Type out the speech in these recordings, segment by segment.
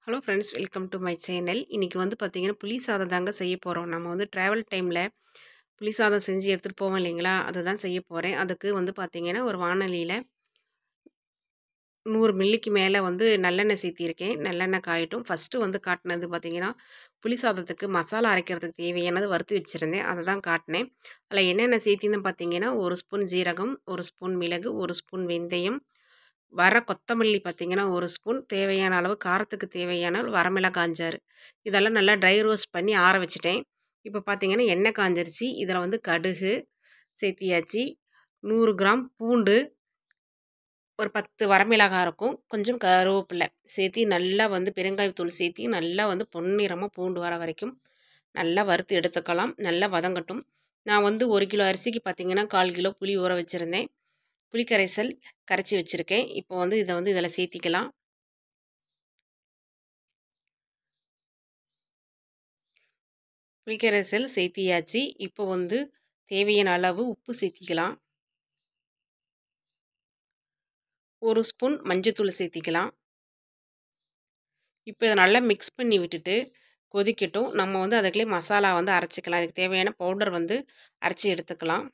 hello friends welcome to my channel இன்றைக்கி வந்து பார்த்திங்கன்னா புளி சாதம் தாங்க செய்ய போகிறோம் நம்ம வந்து ட்ராவல் டைமில் புளி சாதம் செஞ்சு எடுத்துகிட்டு போவோம் இல்லைங்களா அதை தான் செய்ய போகிறேன் அதுக்கு வந்து பார்த்திங்கன்னா ஒரு வானொலியில் நூறு மில்லிக்கு மேலே வந்து நல்லெண்ணெய் சேர்த்திருக்கேன் நல்லெண்ணெய் காயட்டும் ஃபஸ்ட்டு வந்து காட்டினது பார்த்திங்கன்னா புளி சாதத்துக்கு மசாலா அரைக்கிறதுக்கு தேவையானது வறுத்து வச்சுருந்தேன் அதை தான் காட்டினேன் அதில் என்னென்ன சேர்த்தின்னு பார்த்தீங்கன்னா ஒரு ஸ்பூன் ஜீரகம் ஒரு ஸ்பூன் மிளகு ஒரு ஸ்பூன் வெந்தயம் வர கொத்தமல்லி பார்த்திங்கன்னா ஒரு ஸ்பூன் தேவையான அளவு காரத்துக்கு தேவையான வரமிளகாஞ்சாறு இதெல்லாம் நல்லா ட்ரை ரோஸ்ட் பண்ணி ஆற வச்சுட்டேன் இப்போ பார்த்திங்கன்னா எண்ணெய் காஞ்சிருச்சு இதில் வந்து கடுகு சேர்த்தியாச்சு நூறு கிராம் பூண்டு ஒரு பத்து வரமிளகாய் இருக்கும் கொஞ்சம் கருவேப்பிலை சேர்த்தி நல்லா வந்து பெருங்காயத்தூள் சேர்த்தி நல்லா வந்து பொன்னிறமாக பூண்டு வர வரைக்கும் நல்லா வறுத்து எடுத்துக்கலாம் நல்லா வதங்கட்டும் நான் வந்து ஒரு கிலோ அரிசிக்கு பார்த்திங்கன்னா கால் கிலோ புளி ஊற வச்சுருந்தேன் புளிக்கரைசல் கரைச்சி வச்சுருக்கேன் இப்போ வந்து இதை வந்து இதில் சேர்த்திக்கலாம் புளிக்கரைசல் சேர்த்தியாச்சு இப்போ வந்து தேவையான அளவு உப்பு சேர்த்திக்கலாம் ஒரு ஸ்பூன் மஞ்சத்தூள் சேர்த்திக்கலாம் இப்போ இதை நல்லா மிக்ஸ் பண்ணி விட்டுட்டு கொதிக்கட்டும் நம்ம வந்து அதுக்குள்ளே மசாலா வந்து அரைச்சிக்கலாம் அதுக்கு தேவையான பவுடர் வந்து அரைச்சி எடுத்துக்கலாம்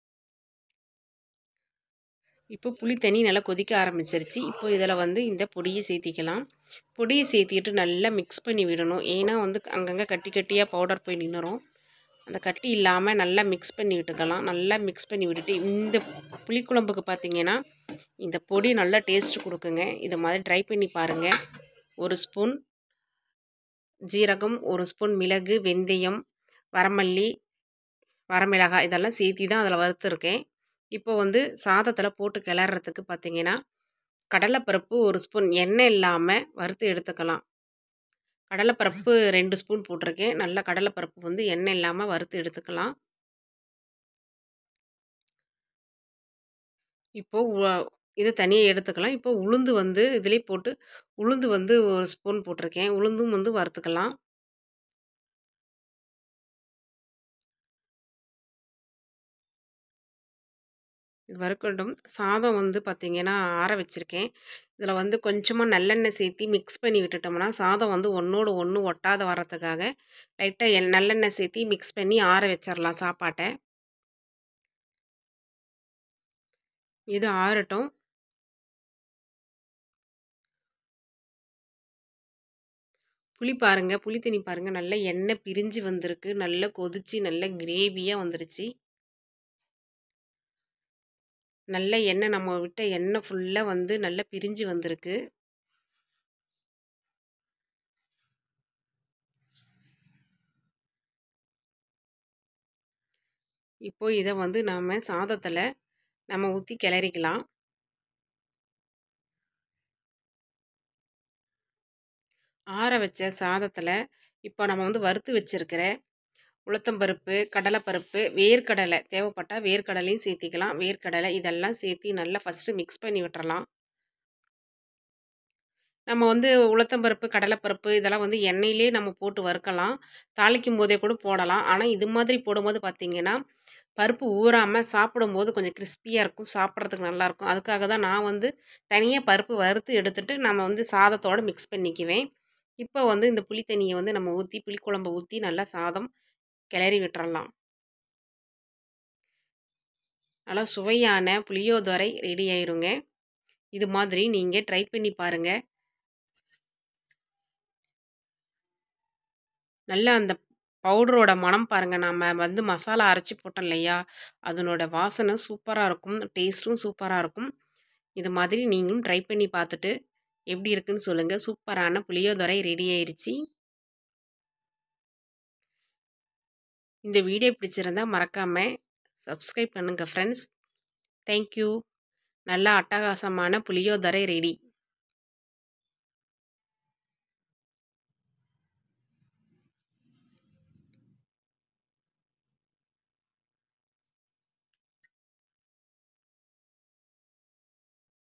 இப்போ புளி தண்ணி நல்லா கொதிக்க ஆரம்பிச்சிருச்சு இப்போ இதில் வந்து இந்த பொடியை சேர்த்திக்கலாம் பொடியை சேர்த்திட்டு நல்லா மிக்ஸ் பண்ணி விடணும் ஏன்னா வந்து அங்கங்கே கட்டி கட்டியாக பவுடர் போய் நின்றுரும் அந்த கட்டி இல்லாமல் நல்லா மிக்ஸ் பண்ணி விட்டுக்கலாம் நல்லா மிக்ஸ் பண்ணி விட்டுட்டு இந்த புளிக்குழம்புக்கு பார்த்திங்கன்னா இந்த பொடி நல்லா டேஸ்ட்டு கொடுக்குங்க இதை மாதிரி ட்ரை பண்ணி பாருங்கள் ஒரு ஸ்பூன் ஜீரகம் ஒரு ஸ்பூன் மிளகு வெந்தயம் வரமல்லி வரமிளகாய் இதெல்லாம் சேர்த்தி தான் அதில் வறுத்துருக்கேன் இப்போ வந்து சாதத்தில் போட்டு கிளறதுக்கு பார்த்திங்கன்னா கடலைப்பருப்பு ஒரு ஸ்பூன் எண்ணெய் இல்லாமல் வறுத்து எடுத்துக்கலாம் கடலைப்பருப்பு ரெண்டு ஸ்பூன் போட்டிருக்கேன் நல்லா கடலைப்பருப்பு வந்து எண்ணெய் இல்லாமல் வறுத்து எடுத்துக்கலாம் இப்போது இது தனியாக எடுத்துக்கலாம் இப்போ உளுந்து வந்து இதிலே போட்டு உளுந்து வந்து ஒரு ஸ்பூன் போட்டிருக்கேன் உளுந்தும் வந்து வறுத்துக்கலாம் இது வறுக்கட்டும் சாதம் வந்து பார்த்திங்கன்னா ஆற வச்சுருக்கேன் இதில் வந்து கொஞ்சமாக நல்லெண்ணெய் சேர்த்தி மிக்ஸ் பண்ணி விட்டுட்டோம்னா சாதம் வந்து ஒன்றோடு ஒன்று ஒட்டாத வரத்துக்காக லைட்டாக எண் நல்லெண்ணெய் சேர்த்தி மிக்ஸ் பண்ணி ஆற வச்சிடலாம் சாப்பாட்டை இது ஆறட்டும் புளி பாருங்கள் புளி தண்ணி பாருங்கள் நல்லா எண்ணெய் பிரிஞ்சு வந்திருக்கு நல்லா கொதிச்சு நல்லா கிரேவியாக வந்துருச்சு நல்ல எண்ணெய் நம்ம விட்ட எண்ணெய் ஃபுல்லாக வந்து நல்லா பிரிஞ்சு வந்திருக்கு இப்போ இதை வந்து நாம் சாதத்தில் நம்ம ஊற்றி கிளறிக்கலாம் ஆற வச்ச சாதத்தில் இப்போ நம்ம வந்து வறுத்து வச்சுருக்கிற உளுத்தம்பருப்பு கடலைப்பருப்பு வேர்க்கடலை தேவைப்பட்டால் வேர்க்கடலையும் சேர்த்திக்கலாம் வேர்க்கடலை இதெல்லாம் சேர்த்தி நல்லா ஃபஸ்ட்டு மிக்ஸ் பண்ணி விட்டுறலாம் நம்ம வந்து உளுத்தம்பருப்பு கடலைப்பருப்பு இதெல்லாம் வந்து எண்ணெயிலே நம்ம போட்டு வறுக்கலாம் தாளிக்கும் போதே கூட போடலாம் ஆனால் இது மாதிரி போடும்போது பார்த்திங்கன்னா பருப்பு ஊறாமல் சாப்பிடும்போது கொஞ்சம் கிறிஸ்பியாக இருக்கும் சாப்பிட்றதுக்கு நல்லாயிருக்கும் அதுக்காக தான் நான் வந்து தனியாக பருப்பு வறுத்து எடுத்துகிட்டு நம்ம வந்து சாதத்தோடு மிக்ஸ் பண்ணிக்குவேன் இப்போ வந்து இந்த புளி தண்ணியை வந்து நம்ம ஊற்றி புளிக்குழம்பை ஊற்றி நல்லா சாதம் கிளறி விட்டுறலாம் நல்லா சுவையான புளியோதரை ரெடி ஆயிருங்க இது மாதிரி நீங்கள் ட்ரை பண்ணி பாருங்கள் நல்லா அந்த பவுடரோட மனம் பாருங்கள் நம்ம வந்து மசாலா அரைச்சி போட்டோம் இல்லையா அதனோட வாசனை சூப்பராக இருக்கும் டேஸ்ட்டும் சூப்பராக இருக்கும் இது மாதிரி நீங்களும் ட்ரை பண்ணி பார்த்துட்டு எப்படி இருக்குன்னு சொல்லுங்கள் சூப்பரான புளியோதரை ரெடி ஆயிடுச்சு இந்த வீடியோ பிடிச்சிருந்தா மறக்காமல் சப்ஸ்கிரைப் பண்ணுங்கள் ஃப்ரெண்ட்ஸ் தேங்க்யூ நல்லா அட்டகாசமான புளியோதரை ரெடி